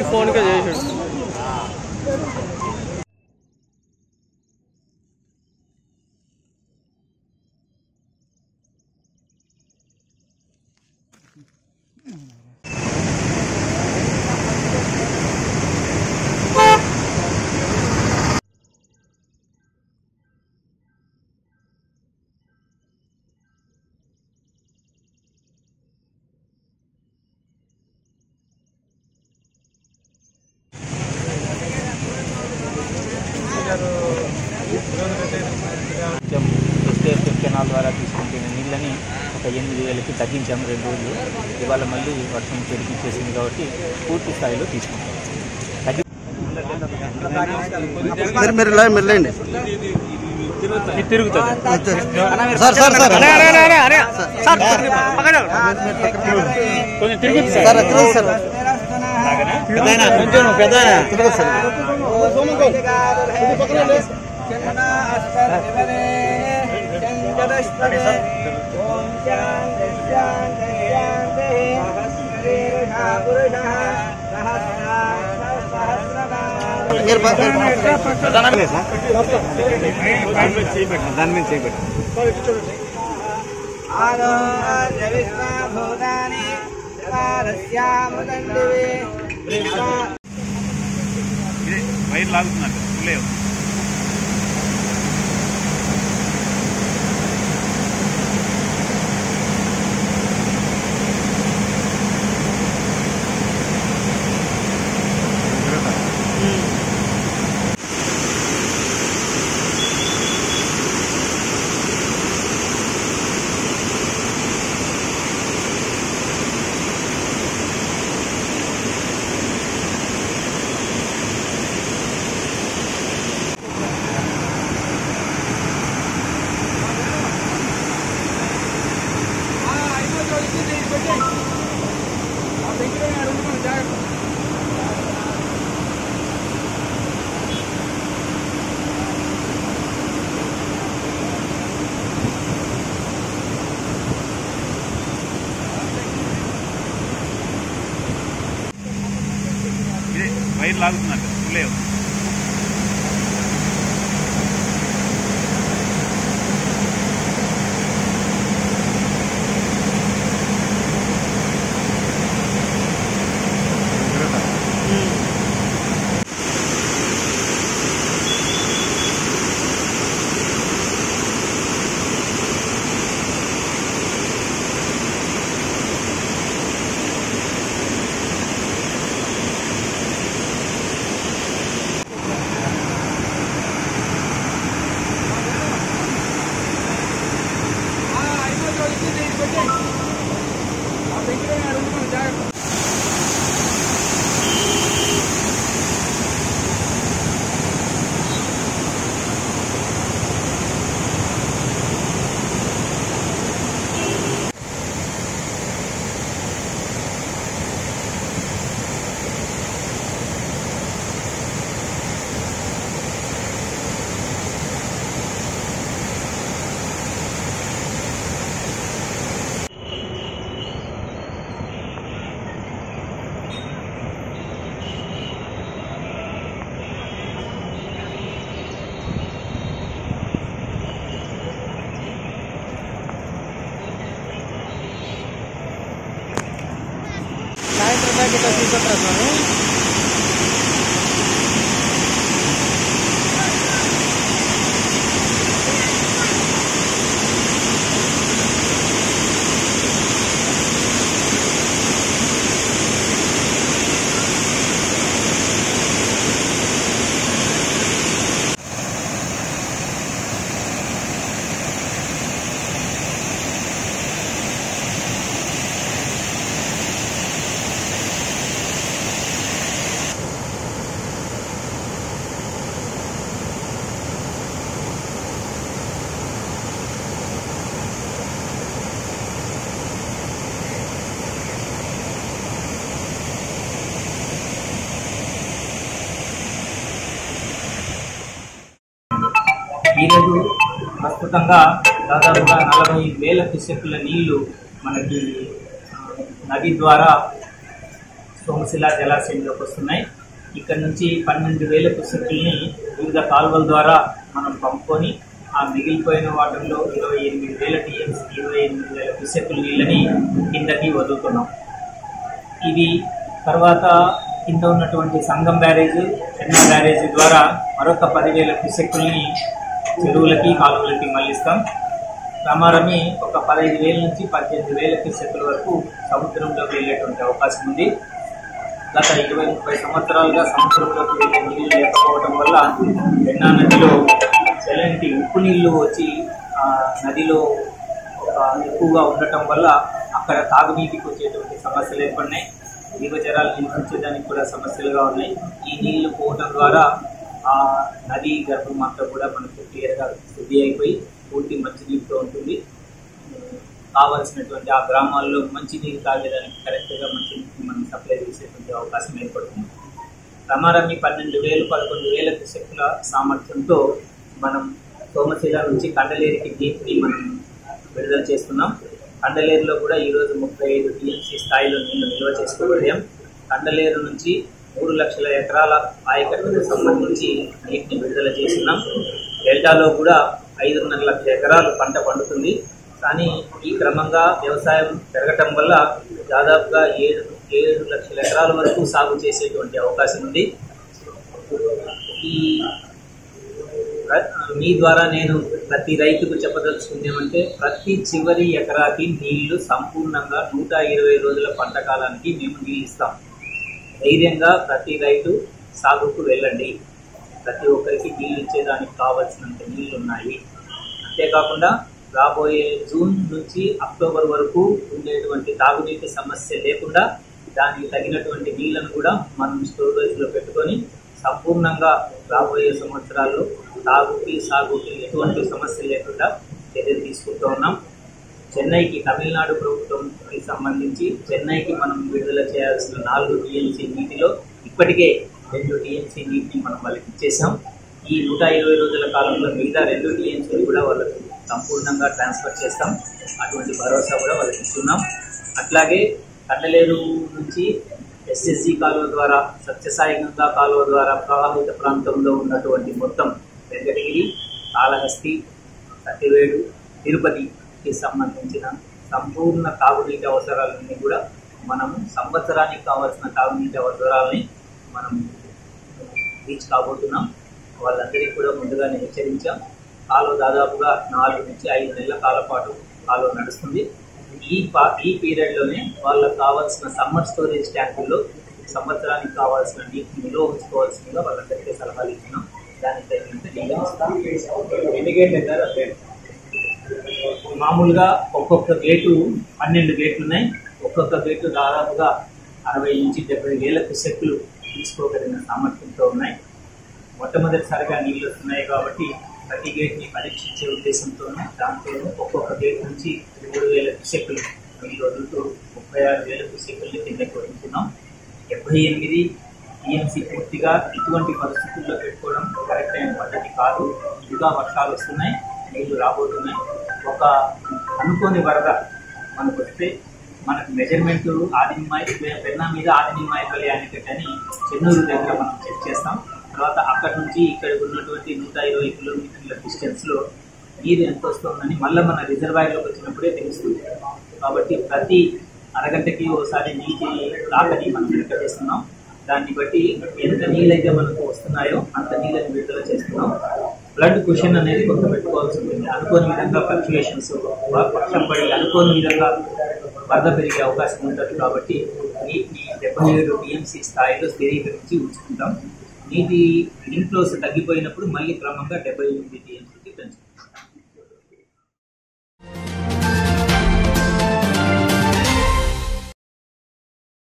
ఫోన్కే చేసాడు కొంచెం SKF canal ద్వారా తీసుకుంటున్న నీళ్ళని ఒక ఎనిమిది వేలకి తగ్గించాము రెండు రోజులు ఇవాళ మళ్ళీ వర్షం చెరిపించేసింది కాబట్టి పూర్తి స్థాయిలో తీసుకుంటాం తగ్గి మీరు మీరు లే- మీరు లేండి ఇది తిరుగుతుంది సార్ సార్ సార్ కొంచెం తిరుగుతుంది సార్ తిరగదు సార్ పెద్దాయన, కొంచెం పెద్దాయన, తిరగదు సార్ మీరు బ- మీరు దాని మీద చేయబెట్టి వైర్ లాగుతున్నారు లేవు ఇదే వైర్ లాగుతున్నారు లేవు సాయంత్రం దాకా ఇట్లా తీసుకుంటారు స్వామి ఈరోజు ప్రస్తుతంగా దాదాపుగా నలభై వేల క్యూసెక్కుల నీళ్లు మనకి ఆ, నది ద్వారా సోమశిల జలాశయంలోకి వస్తున్నాయి ఇక్కడ నుంచి పన్నెండు వేల పుస్తకుల్ని వివిధ కాలువల ద్వారా మనం పంపుకొని ఆ మిగిలిపోయిన వాటర్లో ఇరవై ఎనిమిది వేల టీఎంసీ ఇరవై ఎనిమిది వేల పుస్తకుల నీళ్ళని కిందకి వదులుతున్నాం ఇది తర్వాత కింద ఉన్నటువంటి సంగం బ్యారేజ్ చెన్నై బ్యారేజ్ ద్వారా మరొక పదివేల క్యూసెక్కుల్ని చెరువులకి కాలువలకి మళ్ళిస్తాం రామారమి ఒక పదహైదు వేల నుంచి పద్దెనిమిది వేల క్యూసెక్కుల వరకు సముద్రంలోకి వెళ్ళేటువంటి అవకాశం ఉంది గత ఇరవై ముప్పై సంవత్సరాలుగా సముద్రంలోకి వెళ్ళే నీళ్లు లేకపోవడం వల్ల పెన్నా నదిలో ఎలాంటి ఉప్పు నీళ్లు వచ్చి ఆ నదిలో ఒక ఎక్కువగా ఉండటం వల్ల అక్కడ తాగునీటికి వచ్చేటువంటి సమస్యలు ఏర్పడినాయి జీవచరాలు నివసించడానికి కూడా సమస్యలుగా ఉన్నాయి ఈ నీళ్లు పోవటం ద్వారా ఆ నది గర్భం అంతా కూడా మనకు క్లియర్గా శుద్ధి అయిపోయి పూర్తి మంచినీటితో ఉంటుంది కావాల్సినటువంటి ఆ గ్రామాల్లో మంచినీరు తాగేదానికి కరెక్ట్గా మంచినీటిని మనం సప్లై చేసేటువంటి అవకాశం ఏర్పడుతుంది రమారమి పన్నెండు వేలు పదకొండు వేల శక్తుల సామర్థ్యంతో మనం సోమశిల నుంచి కండలేరికి నీటిని మనం విడుదల చేస్తున్నాం కండలేరులో కూడా ఈరోజు ముప్పై ఐదు టీఎంసీ స్థాయిలో నీళ్లు నిల్వ చేసుకోగలిగాం కండలేరు నుంచి మూడు లక్షల ఎకరాల ఆయకట్టుకు సంబంధించి నీటిని విడుదల చేస్తున్నాం డెల్టాలో కూడా ఐదున్నర లక్షల ఎకరాలు పంట పండుతుంది కానీ ఈ క్రమంగా వ్యవసాయం పెరగటం వల్ల దాదాపుగా ఏడు ఏడు లక్షల ఎకరాల వరకు సాగు చేసేటువంటి అవకాశం ఉంది ఈ ర- మీ ద్వారా నేను ప్రతి రైతుకు చెప్పదలుచుకుంది ఏమంటే ప్రతి చివరి ఎకరాకి నీళ్లు సంపూర్ణంగా నూట ఇరవై రోజుల పంట కాలానికి మేము నీళ్ళు ఇస్తాం ధైర్యంగా ప్రతి రైతు సాగుకు వెళ్ళండి ప్రతి ఒక్కరికి నీళ్ళు ఇచ్చేదానికి కావాల్సినంత నీళ్లు ఉన్నాయి అంతేకాకుండా రాబోయే జూన్ నుంచి అక్టోబర్ వరకు ఉండేటువంటి తాగునీటి సమస్య లేకుండా దానికి తగినటువంటి నీళ్లను కూడా మనం స్టోరేజ్లో పెట్టుకొని సంపూర్ణంగా రాబోయే సంవత్సరాల్లో తాగుకి సాగుకి ఎటువంటి సమస్య లేకుండా చర్యలు తీసుకుంటూ ఉన్నాం చెన్నైకి తమిళనాడు ప్రభుత్వంకి సంబంధించి చెన్నైకి మనం విడుదల చేయాల్సిన నాలుగు టీఎంసీ నీటిలో ఇప్పటికే రెండు టీఎంసీ నీటిని మనం వాళ్ళకి ఇచ్చేసాం ఈ నూట ఇరవై రోజుల కాలంలో మిగతా రెండు టీఎంసీలు కూడా వాళ్ళకి సంపూర్ణంగా ట్రాన్స్ఫర్ చేస్తాం అటువంటి భరోసా కూడా వాళ్ళకి ఇస్తున్నాం అట్లాగే కండలేరు నుంచి ఎస్ఎస్జి కాలువ ద్వారా సత్యసాయి గంగా కాలువ ద్వారా ప్రభావిత ప్రాంతంలో ఉన్నటువంటి మొత్తం వెంకటగిరి కాళహస్తి సత్యవేడు తిరుపతికి సంబంధించిన సంపూర్ణ తాగునీటి అవసరాలన్నీ కూడా మనము సంవత్సరానికి కావాల్సిన తాగునీటి అవసరాలని మనం రీచ్ కాబోతున్నాం వాళ్ళందరికీ కూడా ముందుగానే హెచ్చరించాం కాలువ దాదాపుగా నాలుగు నుంచి ఐదు నెలల కాల పాటు కాలువ నడుస్తుంది ఈ పా ఈ పీరియడ్లోనే వాళ్ళకి కావాల్సిన సమ్మర్ స్టోరేజ్ ట్యాంకుల్లో సంవత్సరానికి కావాల్సిన నీటిని నిల్వ ఉంచుకోవాల్సిందిగా వాళ్ళందరికీ సలహాలు ఇచ్చినాం దానికి తగినంత నీళ్ళు ఇస్తాం ఎన్ని గేట్లు అవుతారు అదే మామూలుగా ఒక్కొక్క గేటు పన్నెండు గేట్లు ఉన్నాయి ఒక్కొక్క గేటు దాదాపుగా అరవై నుంచి డెబ్బై వేల కుసెక్కులు తీసుకోగలిగిన సామర్థ్యంతో ఉన్నాయి మొట్టమొదటిసారిగా నీళ్ళు వస్తున్నాయి కాబట్టి ప్రతి గేట్ని పరీక్షించే ఉద్దేశంతోనే దాంతో ఒక్కొక్క గేట్ నుంచి మూడు వేల కుసెక్కులు నీళ్ళు వదులుతూ ముప్పై ఆరు వేల కుసెక్కుల్ని కిందకి వదులుతున్నాం డెబ్బై ఎనిమిది టీఎంసీ పూర్తిగా ఇటువంటి పరిస్థితుల్లో పెట్టుకోవడం కరెక్ట్ అయిన పద్ధతి కాదు ఇంకా వర్షాలు వస్తున్నాయి నీళ్లు రాబోతున్నాయి ఒక అనుకోని వరద మనకు వస్తే మనకు మెజర్మెంట్ ఆదినిమాయి పెన్నా మీద ఆదినిమాయి కళ్యాణికట్ అని చెన్నూరు దగ్గర మనం చెక్ చేస్తాం తర్వాత అక్కడ నుంచి ఇక్కడికి ఉన్నటువంటి నూట ఇరవై కిలోమీటర్ల డిస్టెన్స్లో నీరు ఎంత వస్తుందని మళ్ళీ మన రిజర్వాయర్లోకి వచ్చినప్పుడే తెలుస్తుంది కాబట్టి ప్రతి అరగంటకి ఒకసారి నీటి రాకని మనం లెక్క చేస్తున్నాం దాన్ని బట్టి ఎంత నీళ్ళైతే మనకు వస్తున్నాయో అంత నీళ్ళని విడుదల చేస్తున్నాం బ్లడ్ క్వశ్చన్ అనేది కొంత పెట్టుకోవాల్సి ఉంటుంది అనుకోని విధంగా ఫ్లక్చుయేషన్స్ వర్షం పడి అనుకోని విధంగా వరద పెరిగే అవకాశం ఉంటుంది కాబట్టి నీటిని డెబ్బై ఏడు టీఎంసీ స్థాయిలో స్థిరీకరించి ఉంచుకుంటాం నీటి ఇన్ఫ్లోస్ తగ్గిపోయినప్పుడు మళ్ళీ క్రమంగా డెబ్బై ఎనిమిది టీఎంసీ